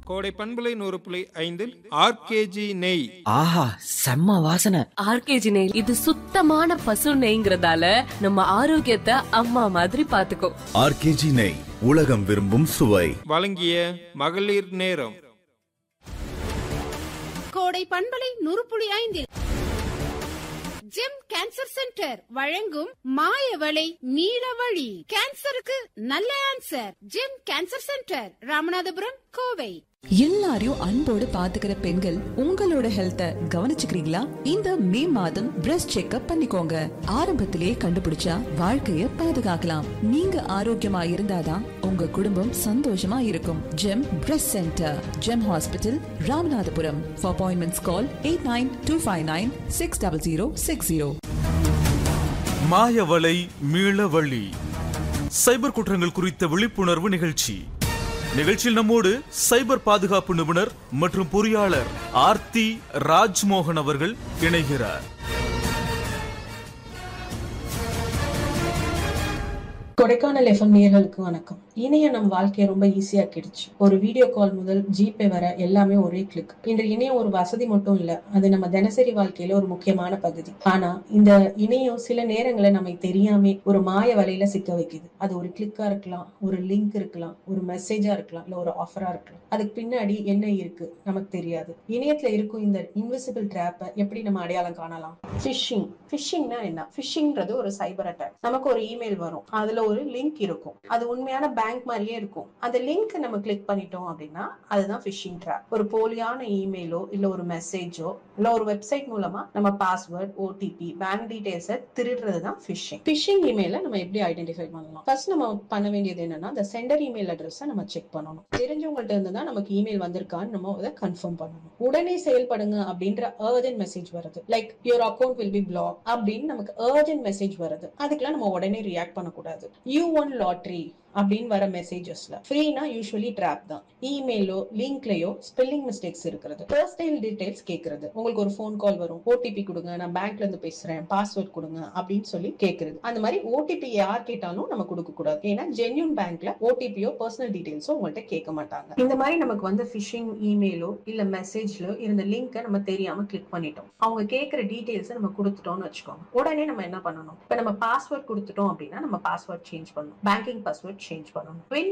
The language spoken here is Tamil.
கோடை பண்புலை நூறு புள்ளி ஐந்தில் ஆர்கேஜி நெய் ஆஹா செம்ம வாசனை ஆர்கேஜி நெய் இது சுத்தமான பசு நெய்ங்கிறதால நம்ம ஆரோக்கியத்தை அம்மா மாதிரி பாத்துக்கோ ஆர்கேஜி நெய் உலகம் விரும்பும் சுவை வழங்கிய மகளிர் நேரம் கோடை பண்பலை நூறு ஐந்தில் ஜெம் கேன்சர் சென்டர் வழங்கும் மாயவளை நீலவழி கேன்சருக்கு நல்ல answer GEM cancer centre Ramanathapuram Kovai எல்லாரையும் அன்போடு பாத்துக்கிற பெண்கள் உங்களோட ஹெல்த்த கவனிச்சுக்கிறீங்களா இந்த மே மாதம் பிரஸ்ட் செக்அப் பண்ணிக்கோங்க ஆரம்பத்திலேயே கண்டுபிடிச்சா வாழ்க்கைய பாதுகாக்கலாம் நீங்க ஆரோக்கியமா இருந்தாதான் உங்க குடும்பம் சந்தோஷமா இருக்கும் GEM breast centre GEM hospital Ramanathapuram for appointments call eight nine two five nine six double zero six zero மாயவலை மீளவழி சைபர் குற்றங்கள் குறித்த விழிப்புணர்வு நிகழ்ச்சி நிகழ்ச்சியில் நம்மோடு சைபர் பாதுகாப்பு நிபுணர் மற்றும் பொறியாளர் ஆர்த்தி ராஜ்மோகன் அவர்கள் இணைகிறார் கொடைக்கானல் எஃப்எம் நேயர்களுக்கு வணக்கம் இணையம் நம் வாழ்க்கையை ரொம்ப ஈஸியாக்கிடுச்சு ஒரு வீடியோ கால் முதல் ஜிபே வர எல்லாமே ஒரே கிளிக் இன்று இணையம் ஒரு வசதி மட்டும் இல்ல அது நம்ம தினசரி வாழ்க்கையில ஒரு முக்கியமான பகுதி ஆனா இந்த இணையம் சில நேரங்களை நம்மை தெரியாம ஒரு மாய வலையில சிக்க வைக்குது அது ஒரு கிளிக்கா இருக்கலாம் ஒரு லிங்க் இருக்கலாம் ஒரு மெசேஜா இருக்கலாம் இல்ல ஒரு ஆஃபரா இருக்கலாம் அதுக்கு பின்னாடி என்ன இருக்கு நமக்கு தெரியாது இணையத்துல இருக்கும் இந்த இன்விசிபிள் ட்ராப்பை எப்படி நம்ம அடையாளம் காணலாம் ஃபிஷிங் ஃபிஷிங்னா என்ன ஃபிஷிங்ன்றது ஒரு சைபர் அட்டாக் நமக்கு ஒரு இமெயில் வரும் அதுல ஒரு லிங்க் இருக்கும் அது உண்மையான பேங்க் மாதிரியே இருக்கும் அந்த லிங்க் நம்ம கிளிக் பண்ணிட்டோம் அப்படின்னா அதுதான் ஃபிஷிங் ட்ராப் ஒரு போலியான இமெயிலோ இல்ல ஒரு மெசேஜோ இல்ல ஒரு வெப்சைட் மூலமா நம்ம பாஸ்வேர்ட் ஓடிபி பேங்க் டீடைல்ஸை திருடுறது தான் ஃபிஷிங் ஃபிஷிங் இமெயில நம்ம எப்படி ஐடென்டிஃபை பண்ணலாம் ஃபர்ஸ்ட் நம்ம பண்ண வேண்டியது என்னன்னா அந்த சென்டர் இமெயில் அட்ரஸை நம்ம செக் பண்ணணும் தெரிஞ்சவங்கள்ட்ட இருந்து தான் நமக்கு இமெயில் வந்திருக்கான்னு நம்ம அதை கன்ஃபார்ம் பண்ணணும் உடனே செயல்படுங்க அப்படின்ற அர்ஜென்ட் மெசேஜ் வருது like your account will be block அப்படின்னு நமக்கு அர்ஜென்ட் மெசேஜ் வருது அதுக்கெல்லாம் நம்ம உடனே ரியாக்ட் பண்ணக்கூடாது யூ ஒன் லாட்ரி அப்படின்னு வர மெசேஜஸ்ல ஃப்ரீனா யூஸ்வலி ட்ராப் தான் இமெயிலோ லிங்க்லயோ ஸ்பெல்லிங் மிஸ்டேக்ஸ் இருக்கிறது பர்சனல் டீடைல்ஸ் கேட்கறது உங்களுக்கு ஒரு ஃபோன் கால் வரும் ஓடிபி கொடுங்க நான் பேங்க்ல இருந்து பேசுறேன் பாஸ்வேர்ட் கொடுங்க அப்படின்னு சொல்லி கேட்கறது அந்த மாதிரி ஓடிபி யார் கேட்டாலும் நம்ம கொடுக்க கூடாது ஏன்னா ஜென்யூன் பேங்க்ல ஓடிபியோ பர்சனல் டீடைல்ஸோ உங்கள்ட்ட கேட்க மாட்டாங்க இந்த மாதிரி நமக்கு வந்து ஃபிஷிங் இமெயிலோ இல்ல மெசேஜ்ல இருந்த லிங்கை நம்ம தெரியாம கிளிக் பண்ணிட்டோம் அவங்க கேட்கிற டீடைல்ஸை நம்ம கொடுத்துட்டோம்னு வச்சுக்கோங்க உடனே நம்ம என்ன பண்ணணும் இப்ப நம்ம பாஸ்வேர்ட் கொடுத்துட்டோம் அப்படின்னா நம்ம பாஸ்வேர்ட் சேஞ்ச் பண்ணணும் பேங்கிங் பாஸ்வேர்ட் சேஞ்ச் பண்ணணும்